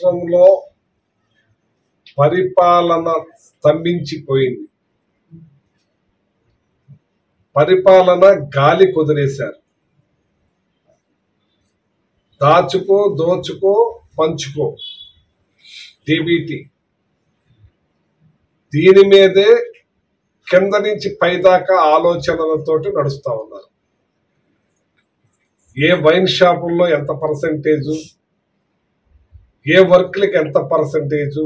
రాష్ట్రంలో పరిపాలన స్తంభించిపోయింది పరిపాలన గాలి కుదిరేశారు దాచుకో దోచుకో పంచుకో డిబిటి దీని మీదే కింద నుంచి పైదాకా ఆలోచనలతోటి నడుస్తా ఉన్నారు ఏ వైన్ షాపుల్లో ఎంత పర్సంటేజు ఏ వర్క్లకి ఎంత పర్సంటేజు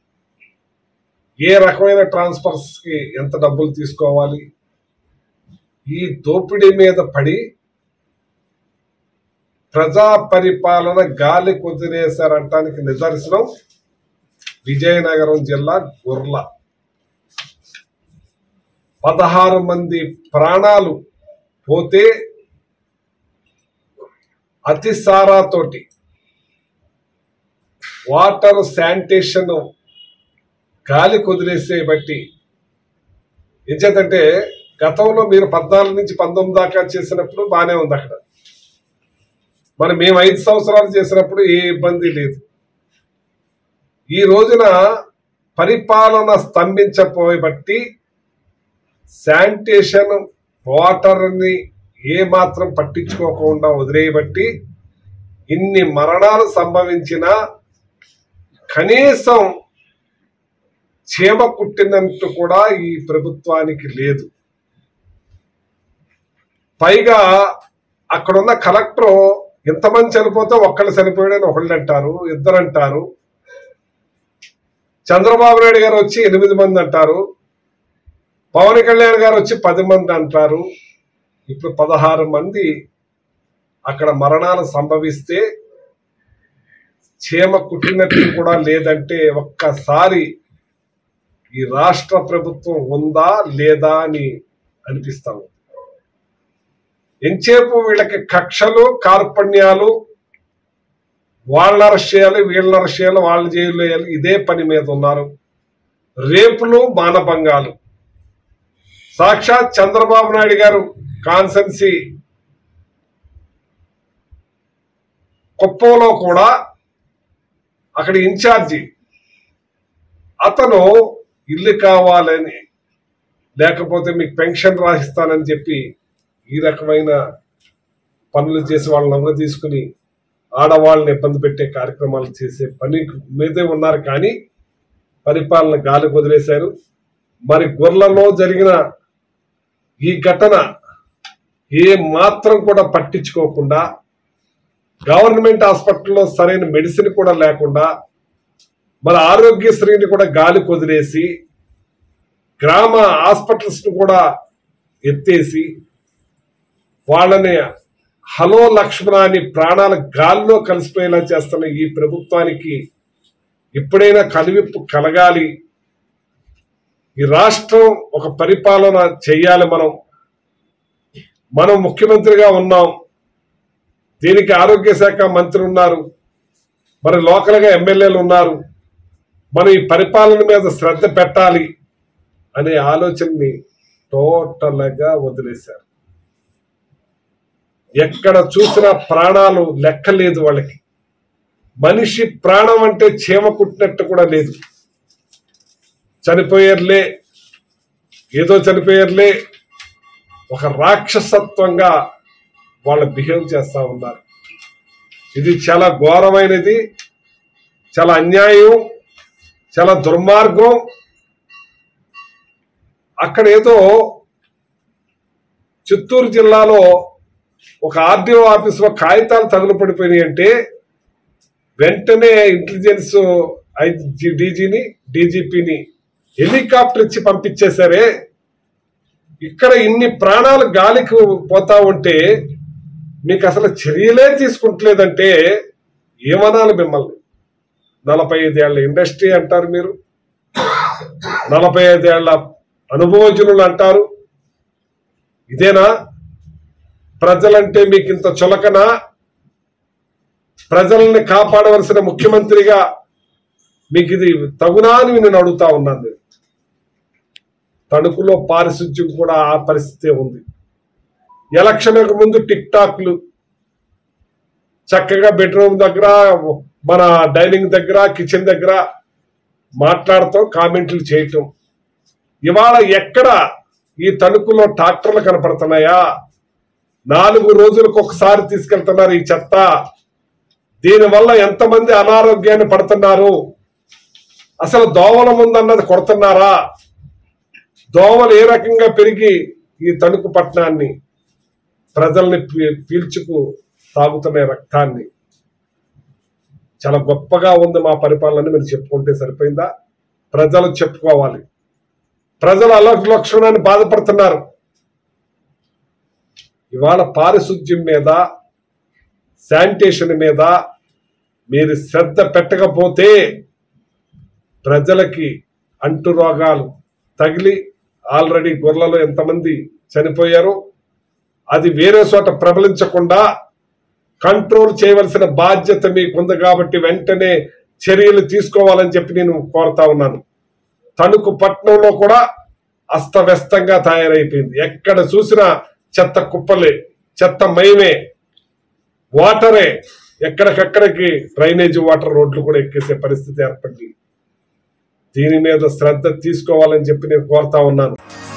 ఏ రకమైన ట్రాన్స్ఫర్స్ కి ఎంత డబ్బులు తీసుకోవాలి ఈ దోపిడీ మీద పడి ప్రజా పరిపాలన గాలి కుదిరేశారంటానికి నిదర్శనం విజయనగరం జిల్లా గుర్ల పదహారు మంది ప్రాణాలు పోతే అతిసారాతోటి వాటర్ శానిటేషన్ గాలి కుదిరేసే బట్టి ఎంచేతంటే గతంలో మీరు పద్నాలుగు నుంచి పంతొమ్మిది దాకా చేసినప్పుడు బాగానే ఉంది అక్కడ మరి మేము ఐదు సంవత్సరాలు చేసినప్పుడు ఏ ఇబ్బంది లేదు ఈ రోజున పరిపాలన స్తంభించపోయి బట్టి శానిటేషన్ వాటర్ని ఏ మాత్రం పట్టించుకోకుండా వదిలేయబట్టి ఇన్ని మరణాలు సంభవించినా కనీసం చీమ కుట్టినట్టు కూడా ఈ ప్రభుత్వానికి లేదు పైగా అక్కడున్న కలెక్టర్ ఇంతమంది చనిపోతే ఒక్కళ్ళు చనిపోయాడని ఒకళ్ళు అంటారు ఇద్దరు అంటారు చంద్రబాబు నాయుడు గారు వచ్చి ఎనిమిది మంది అంటారు పవన్ కళ్యాణ్ గారు వచ్చి పది మంది అంటారు ఇప్పుడు పదహారు మంది అక్కడ మరణాలు సంభవిస్తే చీమ కుట్టినట్టు కూడా లేదంటే ఒక్కసారి ఈ రాష్ట్ర ప్రభుత్వం ఉందా లేదా అని అనిపిస్తాము ఎంచేపు వీళ్ళకి కక్షలు కార్పణ్యాలు వాళ్ళ అరెస్ట్ చేయాలి వీళ్ళ అరెస్ట్ చేయాలి వాళ్ళ జైలు వేయాలి ఇదే పని మీద ఉన్నారు రేపులు మానభంగాలు సాక్షాత్ చంద్రబాబు నాయుడు గారు కాన్సెన్సీ కుప్పంలో కూడా అక్కడ ఇన్ఛార్జి అతను ఇల్లు కావాలని లేకపోతే మీకు పెన్షన్ రాసిస్తానని చెప్పి ఈ రకమైన పనులు చేసి వాళ్ళని నవ్వు తీసుకుని ఆడవాళ్ళని ఇబ్బంది పెట్టే కార్యక్రమాలు చేసే పని మీదే ఉన్నారు కానీ పరిపాలన గాలి వదిలేశారు మరి గొర్రెలలో జరిగిన ఈ ఘటన ఏ మాత్రం కూడా పట్టించుకోకుండా గవర్నమెంట్ హాస్పిటల్లో సరైన మెడిసిన్ కూడా లేకుండా మరి ఆరోగ్యశ్రీని కూడా గాలి కొదిలేసి గ్రామ హాస్పిటల్స్ ను కూడా ఎత్తేసి వాళ్ళని హలో లక్ష్మణ అని ప్రాణాల గాల్లో కలిసిపోయేలా చేస్తున్న ఈ ప్రభుత్వానికి ఎప్పుడైనా కనువిప్పు కలగాలి ఈ రాష్ట్రం ఒక పరిపాలన చెయ్యాలి మనం మనం ముఖ్యమంత్రిగా ఉన్నాం దీనికి ఆరోగ్య శాఖ మంత్రి ఉన్నారు మరి లోకల్ గా ఎమ్మెల్యేలు ఉన్నారు మనం ఈ పరిపాలన మీద శ్రద్ధ పెట్టాలి అనే ఆలోచనని టోటల్ గా వదిలేశారు ఎక్కడ చూసినా ప్రాణాలు లెక్కలేదు వాళ్ళకి మనిషి ప్రాణం అంటే చీమ కుట్టినట్టు కూడా లేదు చనిపోయారులే ఏదో చనిపోయారులే ఒక రాక్షసత్వంగా వాళ్ళు బిహేవ్ చేస్తా ఉన్నారు ఇది చాలా ఘోరమైనది చాలా అన్యాయం చాలా దుర్మార్గం అక్కడ ఏదో చిత్తూరు జిల్లాలో ఒక ఆర్డీఓ ఆఫీస్ లో కాగితాలు తగులు పడిపోయినాయి అంటే వెంటనే ఇంటెలిజెన్స్ డీజీని డీజీపీని హెలికాప్టర్ ఇచ్చి పంపించేశారే ఇక్కడ ఇన్ని ప్రాణాలు గాలికి పోతా ఉంటే మీకు అసలు చర్యలే తీసుకుంటలేదంటే ఏమనాలి మిమ్మల్ని నలభై ఐదేళ్ల ఇండస్ట్రీ అంటారు మీరు నలభై ఐదేళ్ల అనుభవజనులు అంటారు ఇదేనా ప్రజలంటే మీకు ఇంత చులకన ప్రజల్ని కాపాడవలసిన ముఖ్యమంత్రిగా మీకు ఇది తగునా అని నేను అడుగుతా ఉన్నాను నేను. తణుకులో పారిశుద్ధ్యం కూడా ఆ పరిస్థితే ఉంది ఎలక్షన్కు ముందు టిక్ టాక్లు చక్కగా బెడ్రూమ్ దగ్గర మన డైనింగ్ దగ్గర కిచెన్ దగ్గర మాట్లాడటం కామెంట్లు చేయటం ఇవాళ ఎక్కడ ఈ తణుకులో ట్రాక్టర్లు కనపడుతున్నాయా నాలుగు రోజులకు ఒకసారి తీసుకెళ్తున్నారు ఈ చెత్త దీనివల్ల ఎంతమంది అనారోగ్యాన్ని పడుతున్నారు అసలు దోమల ముందన్నది కొడుతున్నారా దోమలు ఏ రకంగా పెరిగి ఈ తణుకు పట్టణాన్ని ప్రజల్ని పీ- పీల్చుకు తాగుతున్న రక్తాన్ని చాలా గొప్పగా ఉంది మా పరిపాలన మీరు చెప్పుకుంటే సరిపోయిందా ప్రజలు చెప్పుకోవాలి ప్రజలు అలక్షణాన్ని బాధపడుతున్నారు ఇవాళ పారిశుద్ధ్యం మీద శానిటేషన్ మీద మీరు శ్రద్ధ పెట్టకపోతే ప్రజలకి అంటు రోగాలు తగిలి ఆల్రెడీ గొర్రెలలో ఎంతమంది చనిపోయారు అది వేరే చోట ప్రబలించకుండా కంట్రోల్ చేయవలసిన బాధ్యత మీకుంది కాబట్టి వెంటనే చర్యలు తీసుకోవాలని చెప్పి నేను కోరుతా ఉన్నాను తణుకు పట్టణంలో కూడా అస్తవ్యస్తంగా తయారైపోయింది ఎక్కడ చూసినా చెత్త కుప్పలే చెత్త మయమే వాటరే ఎక్కడికక్కడికి డ్రైనేజ్ వాటర్ రోడ్లు కూడా ఎక్కేసే పరిస్థితి ఏర్పడింది దీని మీద శ్రద్ధ తీసుకోవాలని చెప్పి నేను కోరుతా ఉన్నాను